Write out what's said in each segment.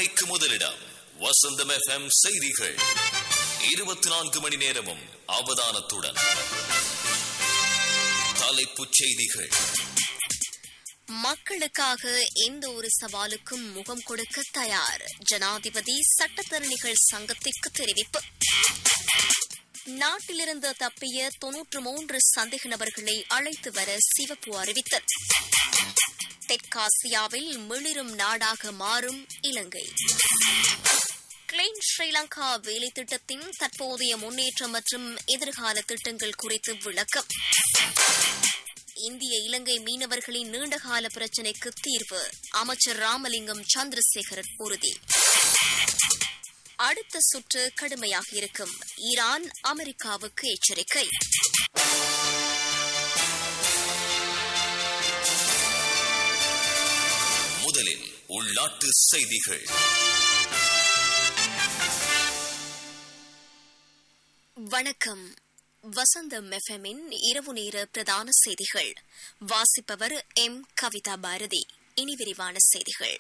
உண்மைக்கு முதலிடம் வசந்தம் எஃப்எம் செய்திகள் இருபத்தி நான்கு மணி நேரமும் அவதானத்துடன் தலைப்புச் செய்திகள் மக்களுக்காக எந்த ஒரு சவாலுக்கும் முகம் கொடுக்க தயார் ஜனாதிபதி சட்டத்தரணிகள் சங்கத்திற்கு தெரிவிப்பு நாட்டிலிருந்து தப்பிய தொன்னூற்று மூன்று சந்தேக நபர்களை அழைத்து வர சிவப்பு அறிவித்தல் தெற்காசியாவில் மிளிரும் நாடாக மாறும் இலங்கை கிளீன் ஸ்ரீலங்கா வேலை திட்டத்தின் தற்போதைய முன்னேற்றம் மற்றும் எதிர்கால திட்டங்கள் குறித்து விளக்கம் இந்திய இலங்கை மீனவர்களின் நீண்டகால பிரச்சினைக்கு தீர்வு அமைச்சர் ராமலிங்கம் சந்திரசேகரன் உறுதி அடுத்த சுற்று கடுமையாக இருக்கும் ஈரான் அமெரிக்காவுக்கு எச்சரிக்கை முதலில் உள்நாட்டு செய்திகள் வணக்கம் வசந்தம் எஃப்எம்மின் இரவு நேர பிரதான செய்திகள் வாசிப்பவர் எம் கவிதா பாரதி இனி விரிவான செய்திகள்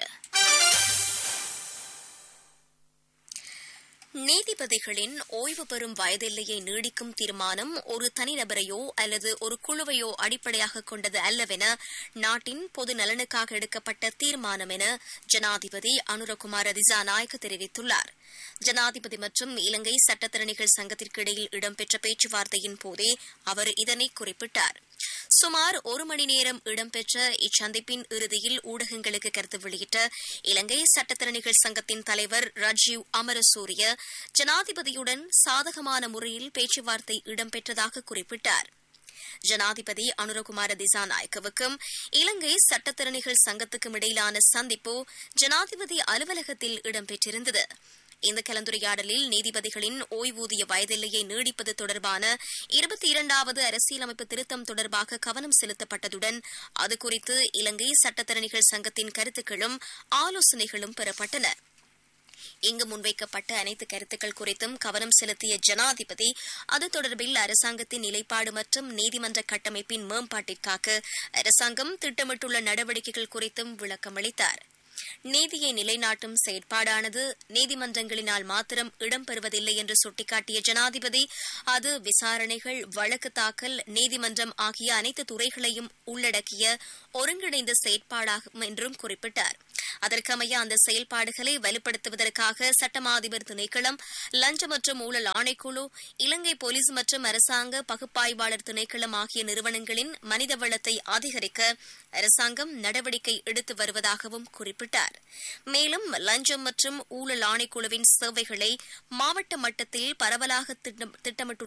நீதிபதிகளின் ஓய்வு பெறும் வயதெல்லையை நீடிக்கும் தீர்மானம் ஒரு தனிநபரையோ அல்லது ஒரு குழுவையோ அடிப்படையாக கொண்டது அல்லவென நாட்டின் பொது நலனுக்காக எடுக்கப்பட்ட தீர்மானம் என ஜனாதிபதி அனுரகுமார திசாநாயக்க தெரிவித்துள்ளார் ஜனாதிபதி மற்றும் இலங்கை சட்டத்தரணிகள் சங்கத்திற்கு இடையில் இடம்பெற்ற பேச்சுவார்த்தையின் போதே அவர் இதனை குறிப்பிட்டார் சுமார் ஒரு மணி நேரம் இடம்பெற்ற இச்சந்திப்பின் இறுதியில் ஊடகங்களுக்கு கருத்து வெளியிட்ட இலங்கை சட்டத்தரணிகள் சங்கத்தின் தலைவர் ராஜீவ் அமரசூரிய ஜனாதிபதியுடன் சாதகமான முறையில் பேச்சுவார்த்தை இடம்பெற்றதாக குறிப்பிட்டார் ஜனாதிபதி அனுரகுமார திசாநாயக்கவுக்கும் இலங்கை சட்டத்தரணிகள் சங்கத்துக்கும் இடையிலான சந்திப்பு ஜனாதிபதி அலுவலகத்தில் இடம்பெற்றிருந்தது இந்த கலந்துரையாடலில் நீதிபதிகளின் ஓய்வூதிய வயதெல்லையை நீடிப்பது தொடர்பான இருபத்தி இரண்டாவது அரசியலமைப்பு திருத்தம் தொடர்பாக கவனம் செலுத்தப்பட்டதுடன் அது குறித்து இலங்கை சட்டத்தரணிகள் சங்கத்தின் கருத்துக்களும் ஆலோசனைகளும் பெறப்பட்டன இங்கு முன்வைக்கப்பட்ட அனைத்து கருத்துக்கள் குறித்தும் கவனம் செலுத்திய ஜனாதிபதி அது தொடர்பில் அரசாங்கத்தின் நிலைப்பாடு மற்றும் நீதிமன்ற கட்டமைப்பின் மேம்பாட்டிற்காக அரசாங்கம் திட்டமிட்டுள்ள நடவடிக்கைகள் குறித்தும் விளக்கமளித்தார் நீதியை நிலைநாட்டும் செயற்பாடானது நீதிமன்றங்களினால் மாத்திரம் இடம்பெறுவதில்லை என்று சுட்டிக்காட்டிய ஜனாதிபதி அது விசாரணைகள் வழக்கு தாக்கல் நீதிமன்றம் ஆகிய அனைத்து துறைகளையும் உள்ளடக்கிய ஒருங்கிணைந்த செயற்பாடாகும் என்றும் குறிப்பிட்டார் அதற்கமைய அந்த செயல்பாடுகளை வலுப்படுத்துவதற்காக சட்டமாதிபர் திணைக்களம் லஞ்ச மற்றும் ஊழல் ஆணைக்குழு இலங்கை போலீஸ் மற்றும் அரசாங்க பகுப்பாய்வாளர் திணைக்களம் ஆகிய நிறுவனங்களின் மனித வளத்தை அதிகரிக்க அரசாங்கம் நடவடிக்கை எடுத்து வருவதாகவும் குறிப்பிட்டார் மேலும் லஞ்சம் மற்றும் ஊழல் ஆணைக்குழுவின் சேவைகளை மாவட்ட மட்டத்தில் பரவலாக திட்டமிட்டு